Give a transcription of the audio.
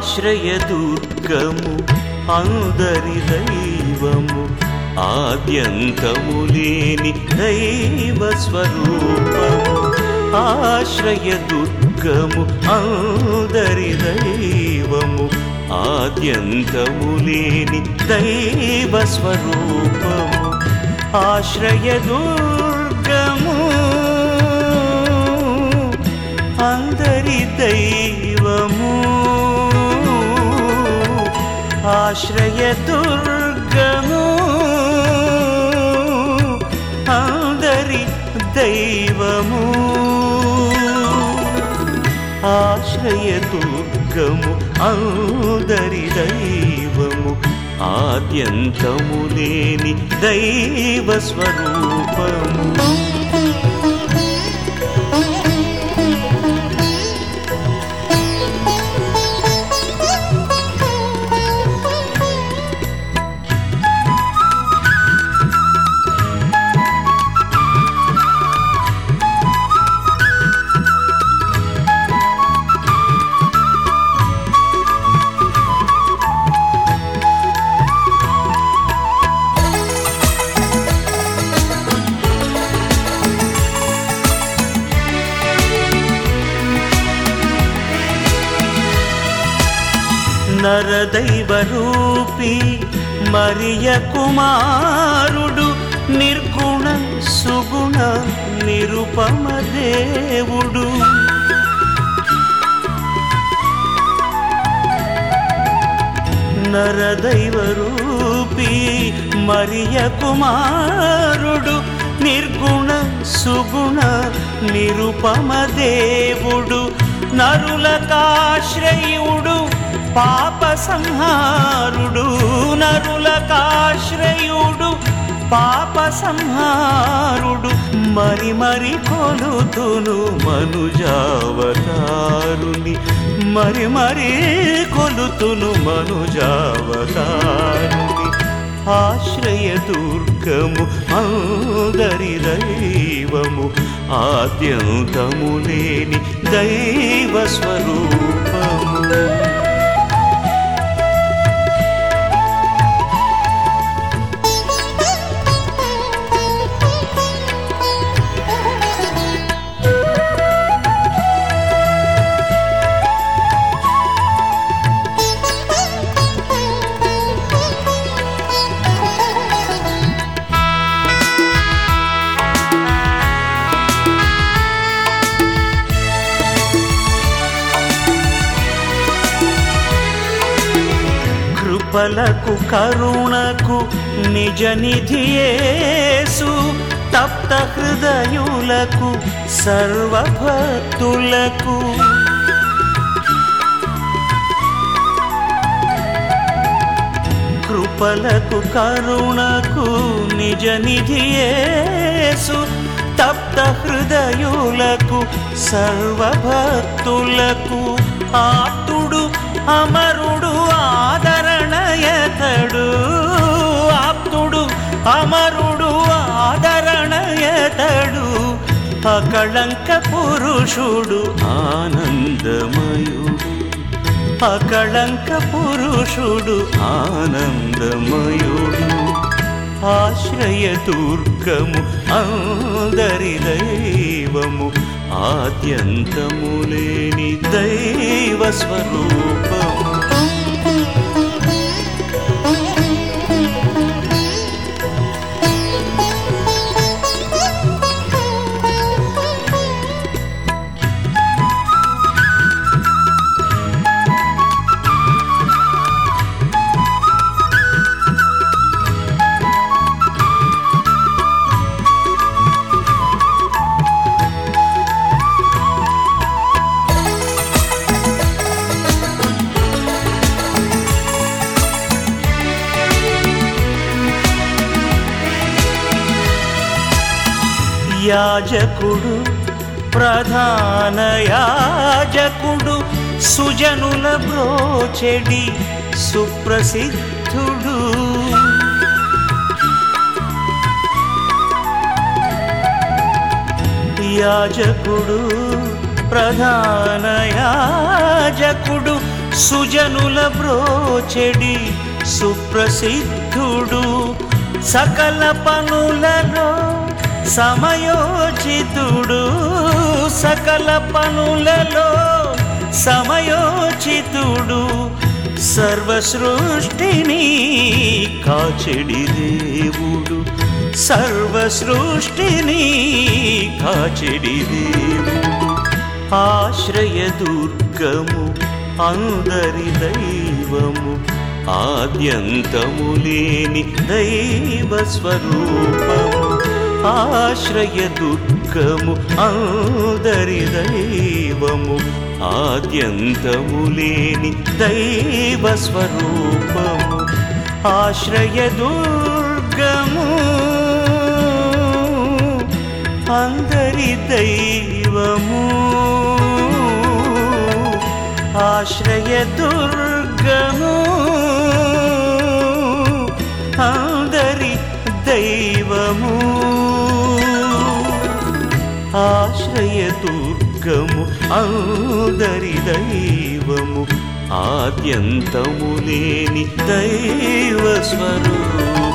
ఆశ్రయదుర్గము అందరి దైవము ఆద్యంతము లేని దైవ స్వరూపము ఆశ్రయదుర్గము అందరి దైవము ఆద్యంతము లేని దైవ స్వరూపము ఆశ్రయదుర్గము అందరి దైవము ఆశ్రయదుర్గము అందరి దైవము ఆశ్రయదుర్గము అందరి దైవము ఆద్యంతము లేని దైవ స్వరూపము నరదైవరూపి మరియ కుమారుడు నిర్గుణ సుగుణ నిరుపమ దేవుడు నరదైవరూపి మరియ కుమారుడు నిర్గుణ సుగుణ నిరుపమ దేవుడు నరులకాశ్రయుడు పాప సంహారుడు నరులకాశ్రయుడు పాప సంహారుడు మరి మరి కొలుతును మనుజావతారుని మరి మరి కొలుతును మనుజావతారుని ఆశ్రయ దుర్గము అందరి దైవము ఆద్యంతము లేని దైవ స్వరూపము కృపలకు కరుణకు నిజ నిధియేసు తప్త హృదయులకు సర్వభక్తులకు కృపలకు కరుణకు నిజ నిధియేసు తప్త హృదయులకు సర్వభక్తులకు ఆప్తుడు అమరుడు ఆదరణయతడు ఆప్తుడు అమరుడు ఆదరణయతడు అకళంక పురుషుడు ఆనందమయుడు అకళంక పురుషుడు ఆనందమయుడు ఆశ్రయ దుర్గము అందరి దైవము ఆద్యంతము లేని దైవ స్వరూపము యాజకుడు ప్రధాన యాజకుడు సుజనుల బ్రోచెడి సుప్రసిద్ధుడు యాజకుడు ప్రధాన యాజకుడు సుజనుల బ్రోచెడి సుప్రసిద్ధుడు సకల పనులలో సమయోచితుడు సకల పనులలో సమయోచితుడు సర్వ సృష్టిని కాచెడి దేవుడు సర్వ సృష్టిని కాచెడి దేవుడు ఆశ్రయ దుర్గము అందరి దైవము ఆద్యంతము లేని దైవ స్వరూపము ఆశ్రయ దుర్గము అందరి దైవము ఆద్యంతము లేని దైవ స్వరూపము ఆశ్రయ దుర్గము అందరి దైవము ఆశ్రయ దుర్గము అందరి దైవము ఆశ్రయ దుర్గము అందరి దైవము ఆద్యంతము లేని దైవ స్వరూపము